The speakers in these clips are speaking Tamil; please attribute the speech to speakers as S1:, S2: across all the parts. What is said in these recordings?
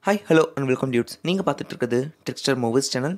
S1: hi hello and welcome dudes நீங்கள் பார்த்துட்டு இருக்கிறது Trickster movies channel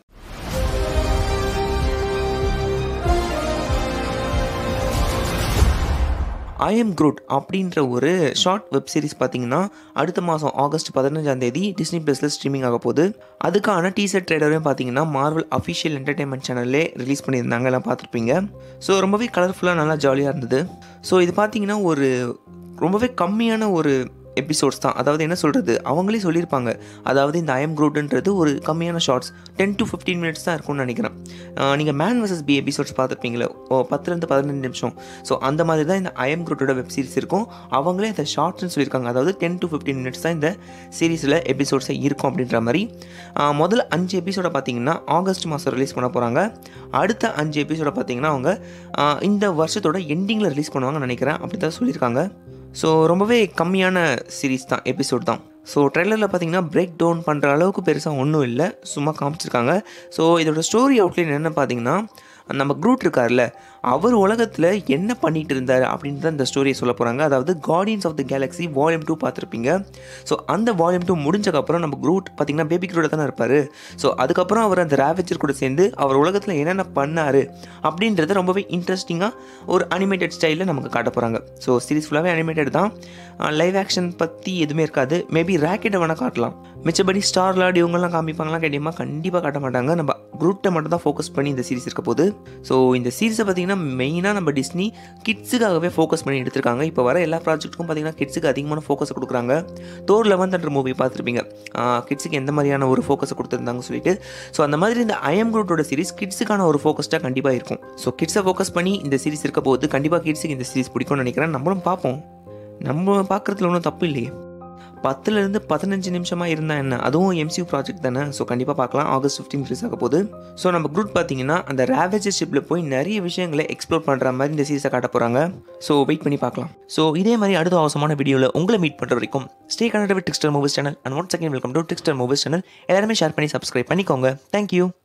S1: I am Groot அப்படின்ற ஒரு ஷார்ட் வெப் சீரிஸ் பார்த்தீங்கன்னா அடுத்த மாதம் ஆகஸ்ட் பதினஞ்சாம் தேதி டிஸ்னி ப்ளஸில் ஸ்ட்ரீமிங் ஆக போகுது அதுக்கான டீசர் ட்ரேலரையும் பார்த்தீங்கன்னா மார்வல் அஃபிஷியல் என்டர்டைன்மெண்ட் சேனல்லே ரிலீஸ் பண்ணியிருந்தாங்க எல்லாம் பார்த்துருப்பீங்க ஸோ ரொம்பவே கலர்ஃபுல்லாக நல்லா ஜாலியாக இருந்தது ஸோ இது பார்த்தீங்கன்னா ஒரு ரொம்பவே கம்மியான ஒரு எபிசோட்ஸ் தான் அதாவது என்ன சொல்கிறது அவங்களே சொல்லியிருப்பாங்க அதாவது இந்த ஐஎம் குரூட்ன்றது ஒரு கம்மியான shorts ten to fifteen minutes தான் இருக்கும்னு நினைக்கிறேன் நீங்கள் மேன் வர்சஸ் பி எபிசோட்ஸ் பார்த்துருப்பீங்களே ஓ பத்துலேருந்து பதினஞ்சு நிமிஷம் ஸோ அந்த மாதிரி தான் இந்த ஐஎம் குரூட்டோட வெப் சீரிஸ் இருக்கும் அவங்களே இந்த ஷார்ட்ஸ்னு சொல்லியிருக்காங்க அதாவது டென் டு ஃபிஃப்டீன் மினிட்ஸ் தான் இந்த சீரிஸில் எபிசோட்ஸை இருக்கும் அப்படின்ற மாதிரி ஆஹ் முதல்ல அஞ்சு எபிசோட பார்த்தீங்கன்னா ஆகஸ்ட் மாதம் ரிலீஸ் பண்ண போகிறாங்க அடுத்த அஞ்சு எபிசோட பார்த்தீங்கன்னா அவங்க ஆஹ் இந்த வருஷத்தோட எண்டிங்கில் ரிலீஸ் பண்ணுவாங்கன்னு நினைக்கிறேன் அப்படி தான் சொல்லியிருக்காங்க ஸோ ரொம்பவே கம்மியான சீரீஸ் தான் எபிசோட் தான் ஸோ ட்ரெய்லரில் பார்த்தீங்கன்னா பிரேக் டவுன் பண்ணுற அளவுக்கு பெருசாக ஒன்றும் இல்லை சும்மா காமிச்சிருக்காங்க ஸோ இதோட ஸ்டோரி அவுட்லைன் என்ன பார்த்தீங்கன்னா நம்ம குரூட் இருக்கார்ல அவர் உலகத்தில் என்ன பண்ணிட்டு இருந்தார் அப்படின்னு தான் இந்த ஸ்டோரியை சொல்ல போகிறாங்க அதாவது Guardians of the Galaxy volume two பார்த்துருப்பீங்க ஸோ அந்த வால்யூம் டூ முடிஞ்சக்கப்புறம் நம்ம குரூட் பார்த்தீங்கன்னா பேபி குரூட தானே இருப்பார் ஸோ அதுக்கப்புறம் அவர் அந்த ரேவேஜர் கூட சேர்ந்து அவர் உலகத்தில் என்னென்ன பண்ணார் அப்படின்றத ரொம்பவே இன்ட்ரெஸ்டிங்காக ஒரு அனிமேட்டட் ஸ்டைலில் நமக்கு காட்ட போகிறாங்க ஸோ சீரிஸ் ஃபுல்லாகவே அனிமேட்டட் தான் லைவ் ஆக்ஷன் பற்றி எதுவுமே இருக்காது மேபி ரேக்கெட்டை வேணால் காட்டலாம் மிச்சபடி ஸ்டார் லார்ட் இவங்கெல்லாம் காமிப்பாங்களா கேட்டியமாக கண்டிப்பாக காட்ட மாட்டாங்க நம்ம குரூட்டை மட்டும் தான் ஃபோக்கஸ் பண்ணி இந்த சீரிஸ் இருக்க போகுது ஸோ இந்த சீரிஸை பார்த்தீங்கன்னா மெயினாக நம்ம டிஸ்னி கிட்ஸுக்காகவே ஃபோக்கஸ் பண்ணி எடுத்திருக்காங்க இப்போ வர எல்லா ப்ராஜெக்ட்டுக்கும் பார்த்தீங்கன்னா கிட்ஸுக்கு அதிகமான ஃபோக்கஸ் கொடுக்குறாங்க தோர் லெவன்த்ன்ற மூவி பார்த்துருப்பீங்க கிட்ஸுக்கு எந்த மாதிரியான ஒரு ஃபோக்கஸை கொடுத்துருந்தாங்க சொல்லிட்டு ஸோ அந்த மாதிரி இந்த ஐஎம் குரூட்டோட சீரிஸ் கிட்ஸுக்கான ஒரு ஃபோக்கஸ்டாக கண்டிப்பாக இருக்கும் ஸோ கிட்ஸை ஃபோக்கஸ் பண்ணி இந்த சீரிஸ் இருக்க போது கண்டிப்பாக கிட்ஸுக்கு இந்த சீரிஸ் பிடிக்கும்னு நினைக்கிறேன் நம்மளும் பார்ப்போம் நம்ம பார்க்குறதுல ஒன்றும் தப்பு இல்லையே பத்துலேருந்து பதினஞ்சு நிமிஷமாக இருந்தால் என்ன அதுவும் எம்சியூ ப்ராஜெக்ட் தானே ஸோ கண்டிப்பாக பார்க்கலாம் ஆகஸ்ட் ஃபிஃப்டீன் ரிலீஸ் ஆக போகுது ஸோ நம்ம குரூப் பார்த்தீங்கன்னா அந்த ரேவேஜர் ஷிப்பில் போய் நிறைய விஷயங்களை எக்ஸ்ப்ளோர் பண்ணுற மாதிரி இந்த சீரிஸை காட்ட போகிறாங்க ஸோ வெயிட் பண்ணி பார்க்கலாம் ஸோ இதே மாதிரி அடுத்த அவசரமான வீடியோவில் உங்களை மீட் பண்ணுற வரைக்கும் stay connect with Trickster movies channel and one second welcome to Trickster movies channel எல்லாருமே ஷேர் பண்ணி சப்ஸ்கிரைப் பண்ணிக்கோங்க தேங்க்யூ